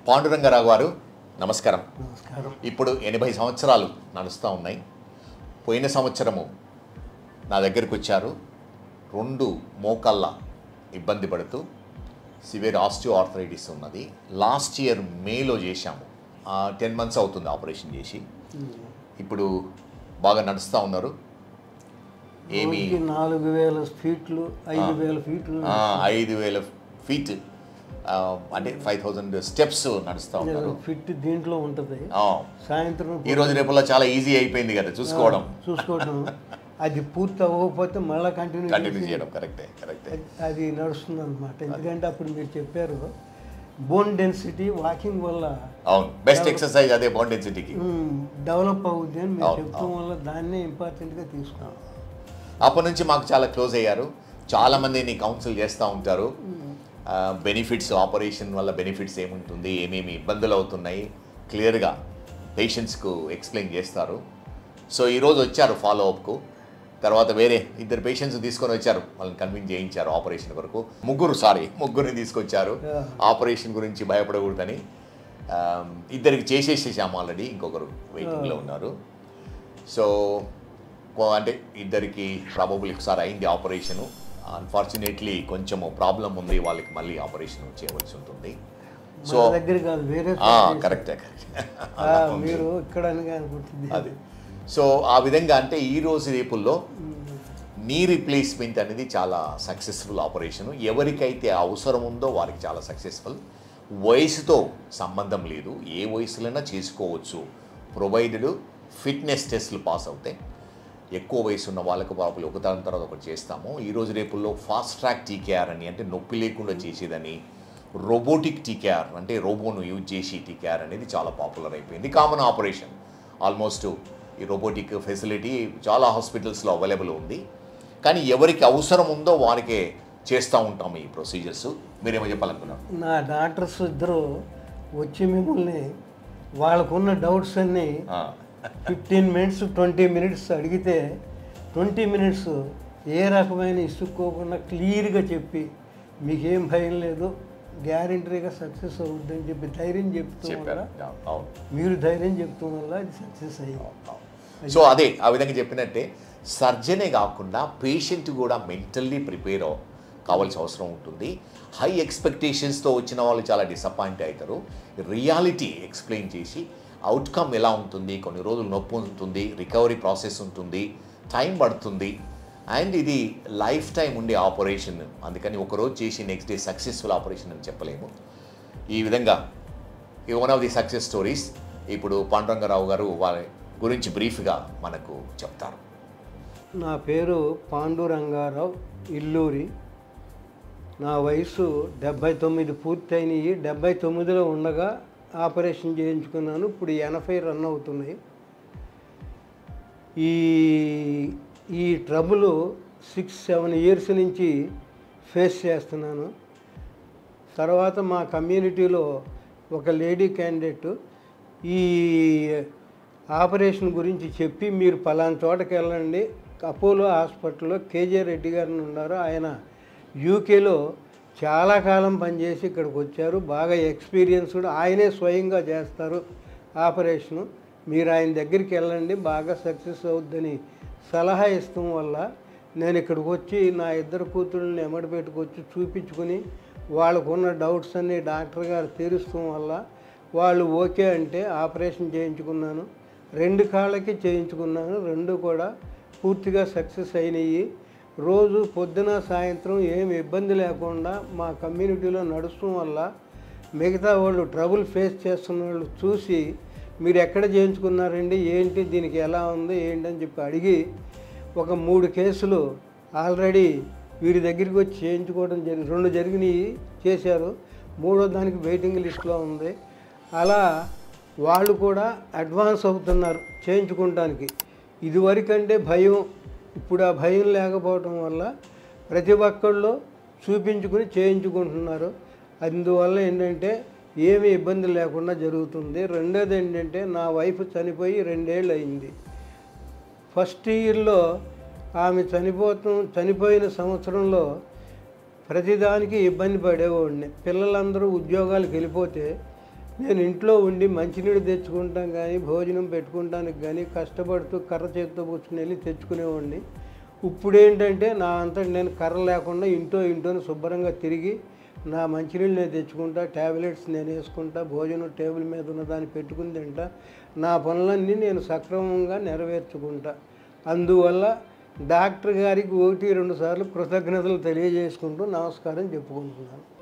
పాండురంగారావు గారు నమస్కారం నమస్కారం ఇప్పుడు ఎనభై సంవత్సరాలు నడుస్తూ ఉన్నాయి పోయిన సంవత్సరము నా దగ్గరికి వచ్చారు రెండు మోకాళ్ళ ఇబ్బంది పడుతూ సివియర్ ఆస్టియో ఆర్థరైటిస్ ఉన్నది లాస్ట్ ఇయర్ మేలో చేశాము టెన్ మంత్స్ అవుతుంది ఆపరేషన్ చేసి ఇప్పుడు బాగా నడుస్తూ ఉన్నారు ఏమి రోజుకి నాలుగు వేల ఫీట్లు ఐదు వేల ఫీట్లు ఆ, ఐదు వేల ఫీట్ ఆ, అంటే ఫైవ్ థౌజండ్ స్టెప్స్ నడుస్తూ ఉన్నారు ఫిట్ దీంట్లో ఉంటుంది ఆ, సాయంత్రం ఈ రోజు రేపుల్లో చాలా ఈజీ అయిపోయింది కదా చూసుకోవడం చూసుకోవడం అది పూర్తి అవ్వకపోతే మళ్ళీ కంటిన్యూ కంటిన్యూ చేయడం కరెక్టే కరెక్టే అది నడుస్తుంది అనమాట ఎందుకంటే అప్పుడు మీరు చెప్పారు బోన్ డెన్సిటీ వాకింగ్ వల్ల అవును బెస్ట్ ఎక్సర్సైజ్ అదే బాండ్ డెన్సిటీకి డెవలప్ అవుద్ది అని మీరు అవును, చెప్తాం వల్ల దాన్నే ఇంపార్టెంట్గా తీసుకున్నాం అప్పటి నుంచి మాకు చాలా క్లోజ్ అయ్యారు చాలా మందిని కౌన్సిల్ చేస్తూ ఉంటారు బెనిఫిట్స్ ఆపరేషన్ వల్ల బెనిఫిట్స్ ఏముంటుంది ఏమేమి ఇబ్బందులు అవుతున్నాయి క్లియర్గా పేషెంట్స్కు ఎక్స్ప్లెయిన్ చేస్తారు సో ఈరోజు వచ్చారు ఫాలో అప్కు తర్వాత వేరే ఇద్దరు పేషెంట్స్ తీసుకొని వచ్చారు వాళ్ళని కన్విన్స్ చేయించారు ఆపరేషన్ వరకు ముగ్గురు సారీ ముగ్గురిని తీసుకొచ్చారు Yeah. ఆపరేషన్ గురించి భయపడకూడదని ఆ, ఇద్దరికి చేసేసేసాము ఆల్రెడీ ఇంకొకరు వెయిటింగ్లో ఉన్నారు సో కో- అంటే ఇద్దరికి ప్రాబబుల్ ఒకసారి అయింది ఆపరేషను అన్ఫార్చునేట్లీ కొంచెము ప్రాబ్లం ఉంది వాళ్ళకి మళ్ళీ ఆపరేషన్ చేయవలసి ఉంటుంది సో మన దగ్గర కాదు వేరే కరెక్టే కరెక్ట్ ఆ, మీరు ఇక్కడ అని అనుకుంటుంది అది సో ఆ విధంగా అంటే ఈ రోజు రేపుల్లో నీ రీప్లేస్మెంట్ అనేది చాలా సక్సెస్ఫుల్ ఆపరేషన్ ఎవరికైతే అవసరం ఉందో వారికి చాలా సక్సెస్ఫుల్ వయసుతో సంబంధం లేదు ఏ వయసులైనా చేసుకోవచ్చు ప్రొవైడెడ్ ఫిట్నెస్ టెస్ట్లు పాస్ అవుతాయి ఎక్కువ వయసు ఉన్న వాళ్ళకు పాపలు ఒకదాని తర్వాత ఒకటి చేస్తాము ఈ రోజు రేపుల్లో ఫాస్ట్ ట్రాక్ టీకేఆర్ అని అంటే నొప్పి లేకుండా చేసేదని రోబోటిక్ టీకేఆర్ అంటే రోబోను యూజ్ చేసి టీకేఆర్ అనేది చాలా పాపులర్ అయిపోయింది కామన్ ఆపరేషన్ ఆల్మోస్ట్ ఈ రోబోటిక్ ఫెసిలిటీ చాలా హాస్పిటల్స్లో అవైలబుల్ ఉంది కానీ ఎవరికి అవసరం ఉందో వారికే చేస్తూ ఉంటాం ఈ ప్రొసీజర్స్ మీరేమో చెప్పాలనుకున్నారు నా డాక్టర్స్ ఇద్దరు వచ్చి మిమ్మల్ని వాళ్ళకున్న డౌట్స్ అన్నీ ఫిఫ్టీన్ మినిట్స్ ట్వంటీ మినిట్స్ అడిగితే ట్వంటీ మినిట్స్ ఏ రకమైన ఇసుక్కోకుండా క్లియర్గా చెప్పి మీకేం భయం లేదు గ్యారంటీగా సక్సెస్ అవుద్దని చెప్పి ధైర్యం చెప్తూ చెప్పారు వల్ల అవును మీరు ధైర్యం చెప్తూ వల్ల అది సక్సెస్ అయ్యింది సో అదే ఆ విధంగా చెప్పినట్టే సర్జనే కాకుండా పేషెంట్ కూడా మెంటల్లీ ప్రిపేర్ కావాల్సిన అవసరం ఉంటుంది హై ఎక్స్పెక్టేషన్స్తో వచ్చిన వాళ్ళు చాలా డిసప్పాయింట్ అవుతారు రియాలిటీ ఎక్స్ప్లెయిన్ చేసి అవుట్కమ్ ఎలా ఉంటుంది కొన్ని రోజులు నొప్పి ఉంటుంది రికవరీ ప్రాసెస్ ఉంటుంది టైం పడుతుంది అండ్ ఇది లైఫ్ టైం ఉండే ఆపరేషన్ అందుకని ఒకరోజు చేసి నెక్స్ట్ డే సక్సెస్ఫుల్ ఆపరేషన్ అని చెప్పలేము ఈ విధంగా ఈ one of the success stories ఇప్పుడు పాండురంగారావు గారు వారి గురించి బ్రీఫ్గా మనకు చెప్తారు నా పేరు పాండురంగారావు ఇల్లూరి నా వయసు డెబ్బై తొమ్మిది పూర్తయినాయి డెబ్బై తొమ్మిదిలో ఉండగా ఆపరేషన్ చేయించుకున్నాను ఇప్పుడు ఎనభై రన్ అవుతున్నాయి ఈ ఈ ట్రబుల్ సిక్స్ సెవెన్ ఇయర్స్ నుంచి ఫేస్ చేస్తున్నాను తర్వాత మా కమ్యూనిటీలో ఒక లేడీ క్యాండిడేట్ ఈ ఆపరేషన్ గురించి చెప్పి మీరు పలానా చోటకి వెళ్ళండి అపోలో హాస్పిటల్లో కేజే రెడ్డి గారిని ఉన్నారు ఆయన యూకేలో చాలా కాలం పనిచేసి ఇక్కడికి వచ్చారు బాగా ఎక్స్పీరియన్స్డ్ ఆయనే స్వయంగా చేస్తారు ఆపరేషను మీరు ఆయన దగ్గరికి వెళ్ళండి బాగా సక్సెస్ అవుద్దని సలహా ఇస్తాం వల్ల నేను ఇక్కడికి వచ్చి నా ఇద్దరు కూతుళ్ళని ఎమ్మడి పెట్టుకొచ్చి చూపించుకుని వాళ్ళకున్న డౌట్స్ అన్ని డాక్టర్ గారు తీరుస్తాం వల్ల వాళ్ళు ఓకే అంటే ఆపరేషన్ చేయించుకున్నాను రెండు కాళ్ళకి చేయించుకున్నాను రెండు కూడా పూర్తిగా సక్సెస్ అయినాయి రోజు పొద్దున సాయంత్రం ఏమి ఇబ్బంది లేకుండా మా కమ్యూనిటీలో నడుస్తూ వల్ల మిగతా వాళ్ళు ట్రబుల్ ఫేస్ చేస్తున్న వాళ్ళు చూసి మీరు ఎక్కడ చేయించుకున్నారండి ఏంటి దీనికి ఎలా ఉంది ఏంటి అని చెప్పి అడిగి ఒక మూడు కేసులు ఆల్రెడీ వీరి దగ్గరికి వచ్చి చేయించుకోవడం జరిగి రెండు జరిగినాయి చేశారు మూడో దానికి వెయిటింగ్ లిస్ట్లో ఉంది అలా వాళ్ళు కూడా అడ్వాన్స్ అవుతున్నారు చేయించుకోవడానికి ఇదివరకంటే భయం ఇప్పుడు ఆ భయం లేకపోవటం వల్ల ప్రతి ఒక్కళ్ళు చూపించుకుని చేయించుకుంటున్నారు అందువల్ల ఏంటంటే ఏమీ ఇబ్బంది లేకుండా జరుగుతుంది రెండోది ఏంటంటే నా వైఫ్ చనిపోయి రెండేళ్ళు అయింది ఫస్ట్ ఇయర్లో ఆమె చనిపోతాం చనిపోయిన సంవత్సరంలో ప్రతిదానికి ఇబ్బంది పడేవాడిని పిల్లలందరూ ఉద్యోగాలకు వెళ్ళిపోతే నేను ఇంట్లో ఉండి మంచినీళ్ళు తెచ్చుకుంటాం కానీ భోజనం పెట్టుకుంటానికి కానీ కష్టపడుతూ కర్ర చేతితో పుచ్చుకుని వెళ్ళి తెచ్చుకునేవాడిని ఇప్పుడు ఏంటంటే నా అంతటి నేను కర్ర లేకుండా ఇంటో ఇంటోని శుభ్రంగా తిరిగి నా మంచినీళ్ళు నేను తెచ్చుకుంటా ట్యాబ్లెట్స్ నేను వేసుకుంటా భోజనం టేబుల్ మీద ఉన్న దాన్ని పెట్టుకుని తింటా నా పనులన్నీ నేను సక్రమంగా నెరవేర్చుకుంటా అందువల్ల డాక్టర్ గారికి ఒకటి రెండు సార్లు కృతజ్ఞతలు తెలియజేసుకుంటూ నమస్కారం చెప్పుకుంటున్నాను